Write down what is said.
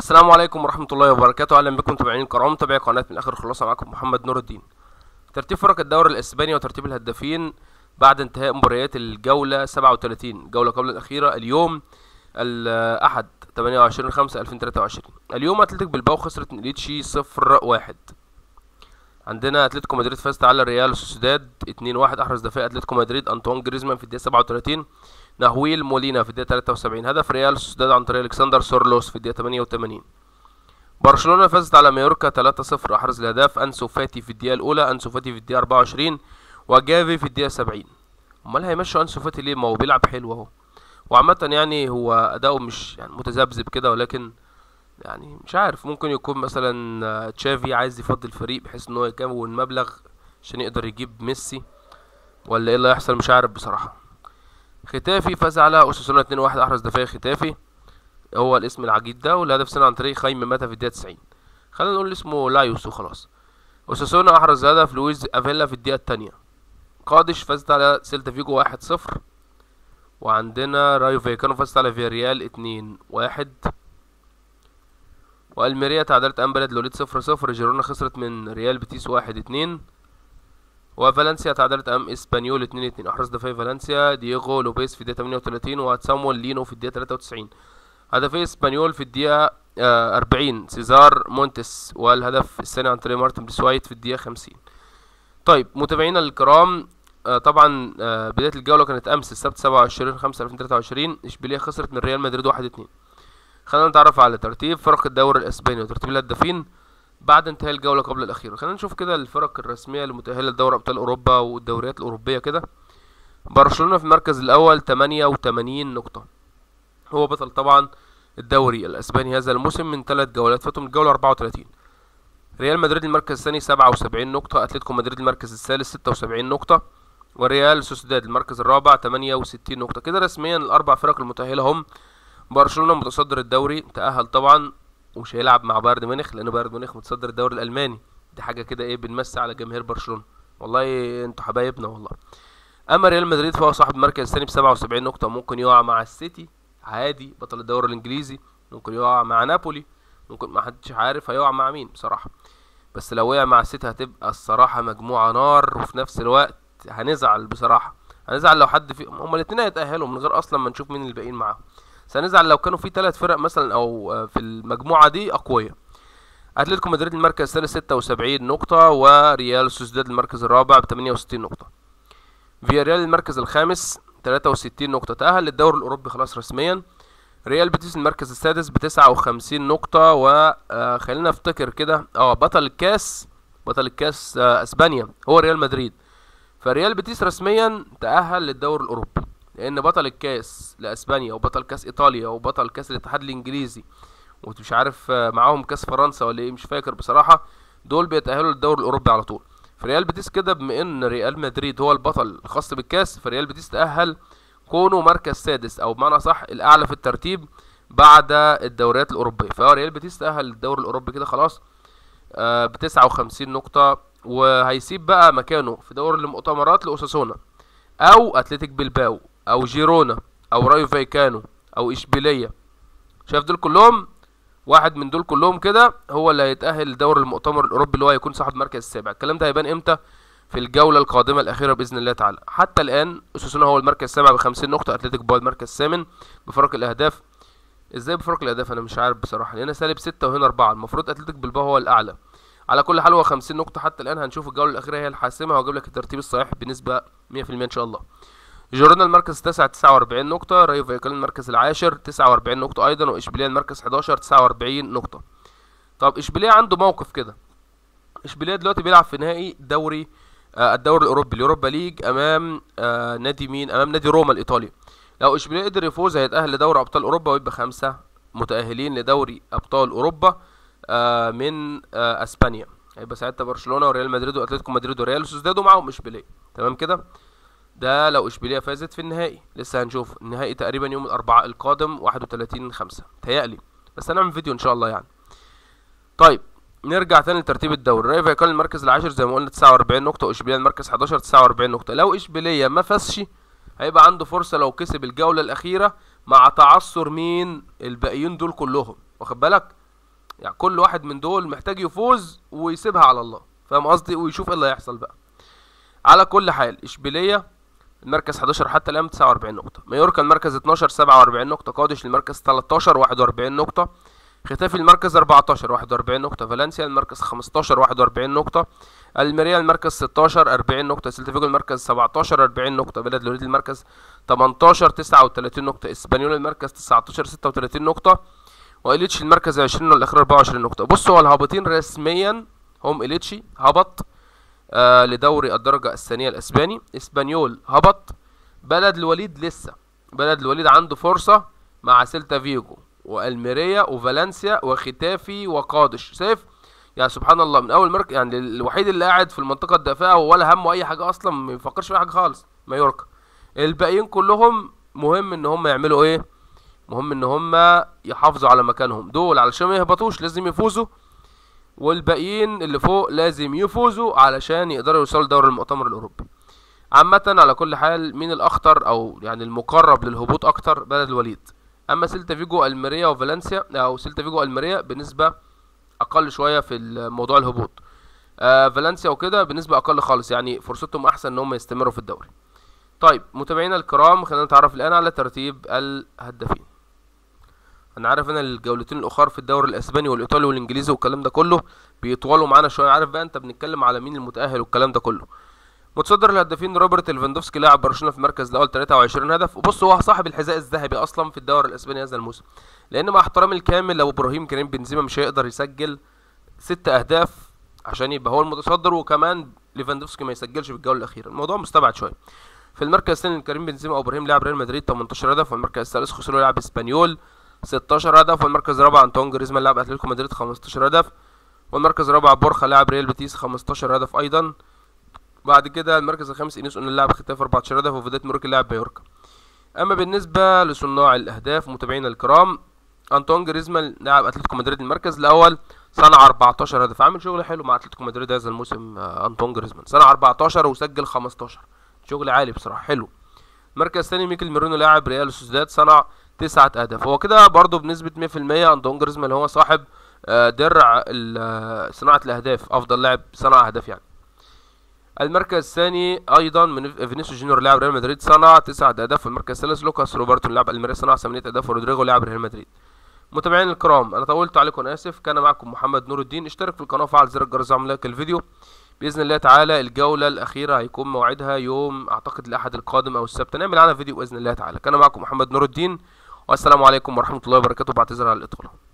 السلام عليكم ورحمة الله وبركاته أهلا بكم متابعين الكرام متابعي قناة من آخر خلاصة معاكم محمد نور الدين ترتيب فرق الدوري الإسباني وترتيب الهدافين بعد انتهاء مباريات الجولة 37 الجولة قبل الأخيرة اليوم الأحد 28 5 2023 اليوم أتلتيك بالباو خسرت من إليتشي 0 1 عندنا أتلتيكو مدريد فازت على ريال سوسيداد 2 1 أحرز دفاع أتلتيكو مدريد أنطوان جريزمان في الدقيقة 37 نهويل مولينا في الدقيقة 73 هدف ريال سوسيداد عن طريق الكسندر سورلوس في الدقيقة 88 برشلونة فازت على مايوركا 3-0 أحرز الأهداف أنسو فاتي في الدقيقة الأولى أنسو فاتي في الدقيقة 24 وجافي في الدقيقة 70 أمال هيمشوا أنسو فاتي ليه ما هو بيلعب حلو أهو وعامة يعني هو أداؤه مش يعني متذبذب كده ولكن يعني مش عارف ممكن يكون مثلا آه، تشافي عايز يفضي الفريق بحيث ان هو يكون مبلغ عشان يقدر يجيب ميسي ولا ايه اللي هيحصل مش عارف بصراحة ختافي فاز على اوساسونا 2-1 احرز دفاع ختافي هو الاسم العجيب ده والهدف صنع عن طريق خيم ماتا في الدقيقة 90 خلينا نقول اسمه لايوس وخلاص اوساسونا احرز هدف لويز افيلا في الدقيقة التانية قادش فازت على سيلتا فيجو 1-0 وعندنا رايو فايكانو فازت على فياريال 2-1 والميريا تعادلت امبلد لوليد 0-0 جيرونا خسرت من ريال بيتيس 1-2 وفالنسيا تعادلت امام اسبانيول 2 2 احرز دفاع فالنسيا دييغو لوبيس في الدقيقه 38 وسامويل لينو في الدقيقه 93 هدفي اسبانيول في الدقيقه آه، 40 سيزار مونتس والهدف الثاني عن طريق مارتن بسوايت في الدقيقه 50 طيب متابعينا الكرام آه، طبعا آه، بدايه الجوله كانت امس السبت 27 5 2023 اشبيليه خسرت من ريال مدريد 1 2 خلينا نتعرف على ترتيب فرق الدوري الاسباني وترتيب الهدافين بعد انتهاء الجولة قبل الأخيرة خلينا نشوف كده الفرق الرسمية المتأهلة لدوري أبطال أوروبا والدوريات الأوروبية كده برشلونة في المركز الأول 88 نقطة هو بطل طبعا الدوري الأسباني هذا الموسم من ثلاث جولات فاتوا من الجولة 34 ريال مدريد المركز الثاني 77 نقطة أتلتيكو مدريد المركز الثالث 76 نقطة وريال سوسيداد المركز الرابع 68 نقطة كده رسميا الأربع فرق المتأهلة هم برشلونة متصدر الدوري تأهل طبعا ومش هيلعب مع بايرن ميونخ لان بايرن ميونخ متصدر الدوري الالماني دي حاجه كده ايه بنمسي على جماهير برشلونه والله انتوا حبايبنا والله اما ريال مدريد فهو صاحب المركز الثاني ب 77 نقطه ممكن يقع مع السيتي عادي بطل الدوري الانجليزي ممكن يقع مع نابولي ممكن ما حدش عارف هيقع مع مين بصراحه بس لو وقع مع السيتي هتبقى الصراحه مجموعه نار وفي نفس الوقت هنزعل بصراحه هنزعل لو حد في هما الاثنين هيتاهلوا من غير اصلا ما نشوف مين الباقيين معاهم بس هنزعل لو كانوا في ثلاث فرق مثلا او آه، في المجموعه دي اقوياء اتلتيكو مدريد المركز الثالث 76 نقطة وريال سوسيداد المركز الرابع ب 68 نقطة فياريال المركز الخامس 63 نقطة تأهل للدوري الأوروبي خلاص رسميا ريال بيتيس المركز السادس ب 59 نقطة وخلينا نفتكر كده اه بطل الكاس بطل الكاس آه، اسبانيا هو ريال مدريد فريال بيتيس رسميا تأهل للدوري الأوروبي لأن بطل الكاس لأسبانيا وبطل كاس إيطاليا وبطل كاس الاتحاد الإنجليزي ومش عارف آه، معاهم كاس فرنسا ولا ايه مش فاكر بصراحة دول بيتأهلوا للدوري الأوروبي على طول فريال بيتيس كده بما ان ريال مدريد هو البطل الخاص بالكاس فريال بيتيس تأهل كونه مركز سادس او بمعنى صح الاعلى في الترتيب بعد الدوريات الاوروبيه فهو ريال بيتيس تأهل للدوري الاوروبي كده خلاص ب 59 نقطة وهيسيب بقى مكانه في دوري المؤتمرات لأوساسونا أو أتلتيك بلباو أو جيرونا أو رايو فايكانو أو إشبيلية شايف دول كلهم واحد من دول كلهم كده هو اللي هيتأهل لدوري المؤتمر الأوروبي اللي هو هيكون صاحب المركز السابع الكلام ده هيبان إمتى في الجولة القادمة الأخيرة بإذن الله تعالى حتى الآن أوساسونا هو المركز السابع بخمسين نقطة أتلتيك بلباو المركز الثامن بفرق الأهداف ازاي بفرق الاهداف انا مش عارف بصراحه هنا سالب ستة وهنا أربعة المفروض اتلتيك بلباو هو الاعلى على كل حال هو 50 نقطه حتى الان هنشوف الجوله الاخيره هي الحاسمه وهجيب لك الترتيب الصحيح بنسبه 100% ان شاء الله جورونا المركز التاسع 49 نقطه رايو فايكال المركز العاشر 49 نقطه ايضا واشبيليه المركز 11 49 نقطه طب اشبيليه عنده موقف كده اشبيليه دلوقتي بيلعب في نهائي دوري آه الدوري الاوروبي اليوروبا ليج امام آه نادي مين امام نادي روما الايطالي لو اشبيليه قدر يفوز هيتاهل لدوري ابطال اوروبا ويبقى خمسه متاهلين لدوري ابطال اوروبا آه من آه اسبانيا هيبقى ساعتها برشلونه وريال مدريد واتلتيكو مدريد وريال سوسيداد ومعاهم اشبيليه تمام كده ده لو اشبيليه فازت في النهائي لسه هنشوف النهائي تقريبا يوم الاربعاء القادم 31 5 تهيألي بس هنعمل فيديو ان شاء الله يعني طيب نرجع تاني لترتيب الدوري رايو فايكال المركز العاشر زي ما قلنا 49 نقطة واشبيليه المركز 11 49 نقطة لو اشبيليه ما فازش هيبقى عنده فرصة لو كسب الجولة الأخيرة مع تعثر مين الباقيين دول كلهم واخد بالك يعني كل واحد من دول محتاج يفوز ويسيبها على الله فاهم قصدي ويشوف ايه اللي هيحصل بقى على كل حال اشبيليه المركز 11 حتى الان 49 نقطه مايوركا المركز 12 47 نقطه قادش المركز 13 41 نقطه ختافي المركز 14 41 نقطة فالنسيا المركز 15 41 نقطة الميريا المركز 16 40 نقطة سيلتا فيجو المركز 17 40 نقطة بلد الوليد المركز 18 39 نقطة اسبانيول المركز 19 36 نقطة وإليتشي المركز 20 والأخير 24 نقطة بصوا هو الهابطين رسميا هم إليتشي هبط آه لدوري الدرجة الثانية الأسباني اسبانيول هبط بلد الوليد لسه بلد الوليد عنده فرصة مع سيلتا فيجو والميريا وفالنسيا وختافي وقادش شايف يعني سبحان الله من اول مركز يعني الوحيد اللي قاعد في المنطقه الدافئه ولا همه اي حاجه اصلا ما بيفكرش في اي حاجه خالص مايوركا الباقيين كلهم مهم ان هم يعملوا ايه مهم ان هم يحافظوا على مكانهم دول علشان ما يهبطوش لازم يفوزوا والباقيين اللي فوق لازم يفوزوا علشان يقدروا يوصلوا لدوري المؤتمر الاوروبي عامة على كل حال مين الاخطر او يعني المقرب للهبوط اكتر بلد الوليد اما سيلتا فيجو الميريا وفالنسيا او سيلتا فيجو الميريا بنسبه اقل شويه في موضوع الهبوط آه فالنسيا وكده بنسبه اقل خالص يعني فرصتهم احسن ان هم يستمروا في الدوري طيب متابعينا الكرام خلينا نتعرف الان على ترتيب الهدافين انا عارف ان الجولتين الاخر في الدوري الاسباني والايطالي والانجليزي والكلام ده كله بيطولوا معانا شويه عارف بقى انت بنتكلم على مين المتاهل والكلام ده كله متصدر الهدافين روبرت ليفاندوفسكي لاعب برشلونه في المركز الاول 23 هدف وبص هو صاحب الحذاء الذهبي اصلا في الدوري الاسباني هذا الموسم لان مع احترامي الكامل لو ابراهيم كريم بنزيما مش هيقدر يسجل ست اهداف عشان يبقى هو المتصدر وكمان ليفاندوفسكي ما يسجلش في الجوله الاخيره الموضوع مستبعد شويه في المركز الثاني كريم بنزيما وابراهيم لاعب ريال مدريد 18 هدف والمركز الثالث خوسيلو لاعب اسبانيول 16 هدف والمركز الرابع انطون جريزمان لاعب اتلتيكو مدريد 15 هدف والمركز الرابع بورخا لاعب ريال بيتيس 15 هدف ايضا بعد كده المركز الخامس انيس قلنا اللاعب ختاف 14 هدف وفيدات موريكي لاعب مايوركا اما بالنسبه لصناع الاهداف متابعينا الكرام انطون جريزمان لاعب اتلتيكو مدريد المركز الاول صنع 14 هدف عامل شغل حلو مع اتلتيكو مدريد هذا الموسم آه انطون جريزمان صنع 14 وسجل 15 شغل عالي بصراحه حلو المركز الثاني ميكل ميرونو لاعب ريال سوسداد صنع تسعة اهداف هو كده برضه بنسبه 100% انطون جريزمان هو صاحب آه درع صناعه الاهداف افضل لاعب صنع اهداف يعني المركز الثاني ايضا من فينيسيوس جونيور لاعب ريال مدريد صنع تسعة اهداف والمركز الثالث لوكاس روبرتو لاعب الميريا صنع ثمانية اهداف ورودريجو لاعب ريال مدريد متابعينا الكرام انا طولت عليكم انا اسف كان معكم محمد نور الدين اشترك في القناه وفعل زر الجرس وعمل لايك الفيديو باذن الله تعالى الجوله الاخيره هيكون موعدها يوم اعتقد الاحد القادم او السبت نعمل عنها فيديو باذن الله تعالى كان معكم محمد نور الدين والسلام عليكم ورحمه الله وبركاته بعتذر على الاطاله